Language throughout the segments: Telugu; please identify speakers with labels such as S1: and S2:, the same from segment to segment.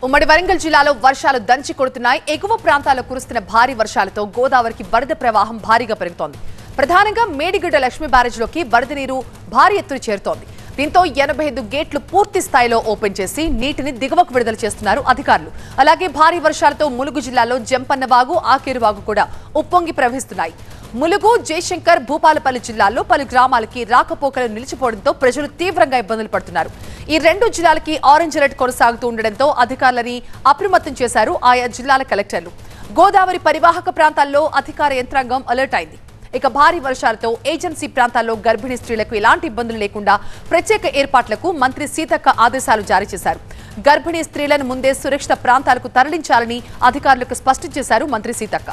S1: ఉమ్మడి వరంగల్ జిల్లాలో వర్షాలు దంచి కొడుతున్నాయి ఎగువ ప్రాంతాల్లో కురుస్తున్న భారీ వర్షాలతో గోదావరికి వరద ప్రవాహం భారీగా పెరుగుతోంది ప్రధానంగా మేడిగడ్డ లక్ష్మీ బ్యారేజ్లోకి వరద నీరు భారీ ఎత్తున చేరుతోంది దీంతో ఎనభై ఐదు గేట్లు పూర్తి స్థాయిలో ఓపెన్ చేసి నీటిని దిగువకు విడుదల చేస్తున్నారు అధికారులు అలాగే భారీ వర్షాలతో ములుగు జిల్లాలో జంపన్నవాగు ఆకేరువాగు కూడా ఉప్పొంగి ప్రవహిస్తున్నాయి ములుగు జయశంకర్ భూపాలపల్లి జిల్లాల్లో పలు గ్రామాలకి రాకపోకలు నిలిచిపోవడంతో ప్రజలు తీవ్రంగా ఇబ్బందులు పడుతున్నారు ఈ రెండు జిల్లాలకి ఆరెంజ్ అలర్ట్ కొనసాగుతూ ఉండడంతో అధికారులని అప్రమత్తం చేశారు ఆయా జిల్లాల కలెక్టర్లు గోదావరి పరివాహక ప్రాంతాల్లో అధికార యంత్రాంగం అలర్ట్ అయింది ఇక భారీ వర్షాలతో ఏజెన్సీ ప్రాంతాల్లో గర్భిణీ స్త్రీలకు ఎలాంటి ఇబ్బందులు లేకుండా ప్రత్యేక ఏర్పాట్లకు మంత్రి సీతక్క ఆదేశాలు జారీ చేశారు గర్భిణీ స్త్రీలను ముందే సురక్షిత ప్రాంతాలకు తరలించాలని అధికారులకు స్పష్టం చేశారు మంత్రి సీతక్క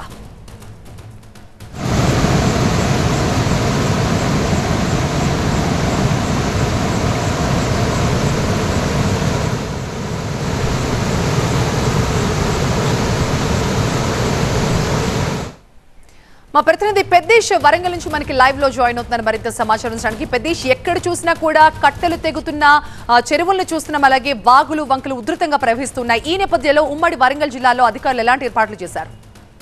S1: మా ప్రతినిధి పెద్దేశ్ వరంగల్ నుంచి మనకి లైవ్ లో జాయిన్ అవుతున్నారు మరింత సమాచారం ఇచ్చడానికి పెద్దేశ్ ఎక్కడ చూసినా కూడా కట్టెలు తెగుతున్న ఆ, చెరువులను చూస్తున్నాం అలాగే వాగులు వంకలు ఉధృతంగా ప్రవహిస్తున్నాయి ఈ నేపథ్యంలో ఉమ్మడి వరంగల్ జిల్లాలో అధికారులు ఎలాంటి ఏర్పాట్లు చేశారు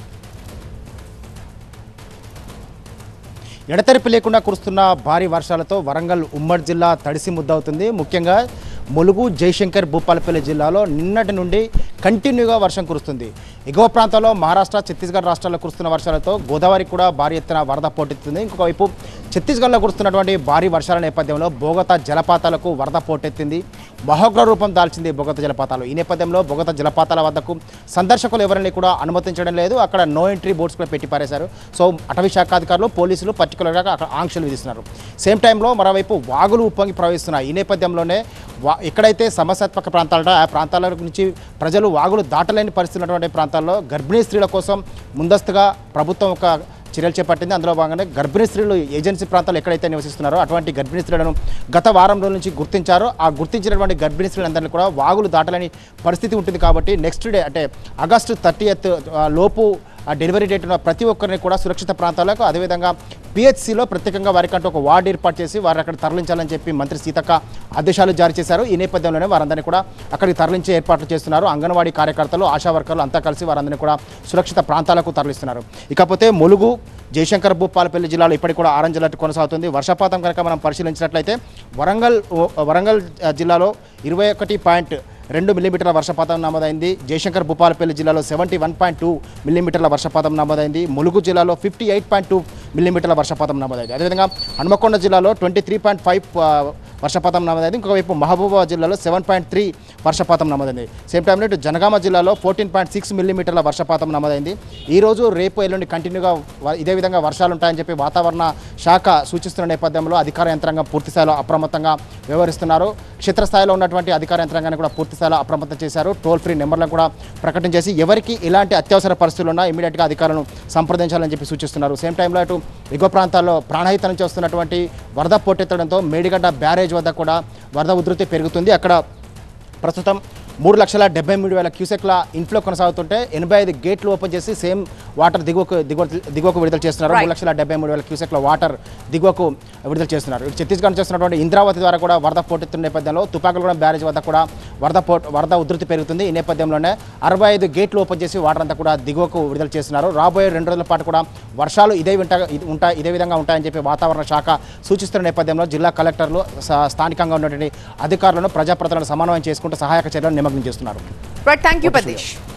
S2: ఎడతెరిపి లేకుండా కురుస్తున్న భారీ వర్షాలతో వరంగల్ ఉమ్మడి జిల్లా తడిసి ముద్దవుతుంది ముఖ్యంగా ములుగు జయశంకర్ భూపాలపల్లి జిల్లాలో నిన్నటి నుండి కంటిన్యూగా వర్షం కురుస్తుంది ఎగువ ప్రాంతాల్లో మహారాష్ట్ర ఛత్తీస్గఢ్ రాష్ట్రాల్లో కురుస్తున్న వర్షాలతో గోదావరి కూడా భారీ ఎత్తున వరద పోటెత్తుంది ఇంకొక వైపు ఛత్తీస్గఢ్లో కురుస్తున్నటువంటి భారీ వర్షాల నేపథ్యంలో బోగత జలపాతాలకు వరద పోటెత్తింది మహోగ్ర రూపం దాల్చింది బొగత జలపాతాలు ఈ నేపథ్యంలో బొగత జలపాతాల వద్దకు సందర్శకులు ఎవరిని కూడా అనుమతించడం లేదు అక్కడ నో ఎంట్రీ బోర్డ్స్ కూడా పెట్టి పారేశారు సో అటవీ శాఖ అధికారులు పోలీసులు పర్టికులర్గా అక్కడ ఆంక్షలు విధిస్తున్నారు సేమ్ టైంలో మరోవైపు వాగులు ఉప్పొంగి ప్రవహిస్తున్నాయి ఈ నేపథ్యంలోనే వా ఎక్కడైతే సమస్యాత్మక ప్రాంతాలు ఆ ప్రాంతాల నుంచి ప్రజలు వాగులు దాటలేని పరిస్థితి ఉన్నటువంటి ప్రాంతాల్లో గర్భిణీ స్త్రీల కోసం ముందస్తుగా ప్రభుత్వం ఒక చర్యలు చేపట్టింది అందులో భాగంగానే గర్భిణీ స్త్రీలు ఏజెన్సీ ప్రాంతాలు ఎక్కడైతే నివసిస్తున్నారో అటువంటి గర్భిణీ స్త్రీలను గత వారం రోజుల నుంచి గుర్తించారో ఆ గుర్తించినటువంటి గర్భిణీ స్త్రీలందరినీ కూడా వాగులు దాటలేని పరిస్థితి ఉంటుంది కాబట్టి నెక్స్ట్ డే అంటే ఆగస్టు థర్టీ లోపు ఆ డెలివరీ డేట్ ఉన్న ప్రతి ఒక్కరిని కూడా సురక్షిత ప్రాంతాలకు అదేవిధంగా పిహెచ్సిలో ప్రత్యేకంగా వారికంటూ ఒక వార్డు ఏర్పాటు చేసి వారిని అక్కడ తరలించాలని చెప్పి మంత్రి సీతక్క ఆదేశాలు జారీ చేశారు ఈ నేపథ్యంలోనే వారందరినీ కూడా అక్కడికి తరలించే ఏర్పాట్లు చేస్తున్నారు అంగన్వాడీ కార్యకర్తలు ఆశా వర్కర్లు అంతా కలిసి వారందరినీ కూడా సురక్షిత ప్రాంతాలకు తరలిస్తున్నారు ఇకపోతే ములుగు జయశంకర్ భూపాలపల్లి జిల్లాలో ఇప్పటికి కూడా ఆరెంజ్ అలర్ట్ కొనసాగుతుంది వర్షపాతం కనుక మనం పరిశీలించినట్లయితే వరంగల్ వరంగల్ ఆ, జిల్లాలో ఇరవై ఒకటి పాయింట్ రెండు మిల్లీమీటర్ల వర్షపాతం నమోదైంది జయశంకర్ భూపాలపల్లి జిల్లాలో సెవెంటీ వన్ పాయింట్ టూ మిల్లీమీటర్ల వర్షపాతం నమోదైంది ములుగు జిల్లాలో ఫిఫ్టీ ఎయిట్ పాయింట్ టూ మిల్లీమీటర్ల వర్షపాతం నమోదైంది అదేవిధంగా హనుమకొండ జిల్లాలో ట్వంటీ త్రీ పాయింట్ ఫైవ్ వర్షపాతం నమోదైంది ఇంకోవైపు మహబూబాబాద్ జిల్లాలో సెవెన్ పాయింట్ త్రీ వర్షపాతం నమోదైంది సేమ్ టైంలో ఇటు జనగామ జిల్లాలో ఫోర్టీన్ పాయింట్ సిక్స్ మిల్లీమీటర్ల వర్షపాతం నమోదైంది ఈ రోజు రేపు ఎల్లుండి కంటిన్యూగా వ- ఇదే విధంగా వర్షాలు ఉంటాయని చెప్పి వాతావరణ శాఖ సూచిస్తున్న నేపథ్యంలో అధికార యంత్రాంగం పూర్తి స్థాయిలో అప్రమత్తంగా వ్యవహరిస్తున్నారు క్షేత్రస్థాయిలో ఉన్నటువంటి అధికార యంత్రాంగాన్ని కూడా పూర్తి స్థాయిలో అప్రమత్తం చేశారు టోల్ ఫ్రీ నెంబర్లను కూడా ప్రకటించేసి ఎవరికి ఎలాంటి అత్యవసర పరిస్థితులు ఉన్నా ఇమీడియట్గా అధికారులను సంప్రదించాలని చెప్పి సూచిస్తున్నారు సేమ్ టైంలో అటు ఎగువ ప్రాంతాల్లో ప్రాణహిత నుంచి వస్తున్నటువంటి వరద పోటెత్తడంతో మేడిగడ్డ బ్యారేజ్ వద్ద కూడా వరద ఉధృతి పెరుగుతుంది అక్కడ ప్రస్తుతం మూడు లక్షల డెబ్బై మూడు వేల క్యూసెక్ల ఇన్ఫ్లో కొనసాగుతుంటే ఎనభై ఐదు గేట్లు ఓపెన్ చేసి సేమ్ వాటర్ దిగువకు దిగువ దిగువకు విడుదల చేస్తున్నారు
S1: Right.
S2: మూడు లక్షల డెబ్బై మూడు వేల క్యూసెక్ల వాటర్ దిగువకు విడుదల చేస్తున్నారు ఇటు ఛత్తీస్గఢ్ నుంచి చేస్తున్నటువంటి ఇంద్రావతి ద్వారా కూడా వరద పోటెత్తున్న నేపథ్యంలో తుపాకులగూడెం బ్యారేజ్ వద్ద కూడా వరద పో వరద ఉధృతి పెరుగుతుంది ఈ నేపథ్యంలోనే అరవై ఐదు గేట్లు ఓపెన్ చేసి వాటర్ అంతా కూడా దిగువకు విడుదల చేస్తున్నారు రాబోయే రెండు రోజుల పాటు కూడా వర్షాలు ఇదే వింట ఇది ఉంటాయి ఇదే విధంగా ఉంటాయని చెప్పి వాతావరణ శాఖ సూచిస్తున్న నేపథ్యంలో జిల్లా కలెక్టర్లు స- స్థానికంగా ఉన్నటువంటి అధికారులను ప్రజాప్రతినిధులను సమన్వయం చేసుకుంటూ సహాయక చర్యలను నిమగ్నం చేస్తున్నారు
S1: రైట్ థ్యాంక్ యూ పెద్దేశ్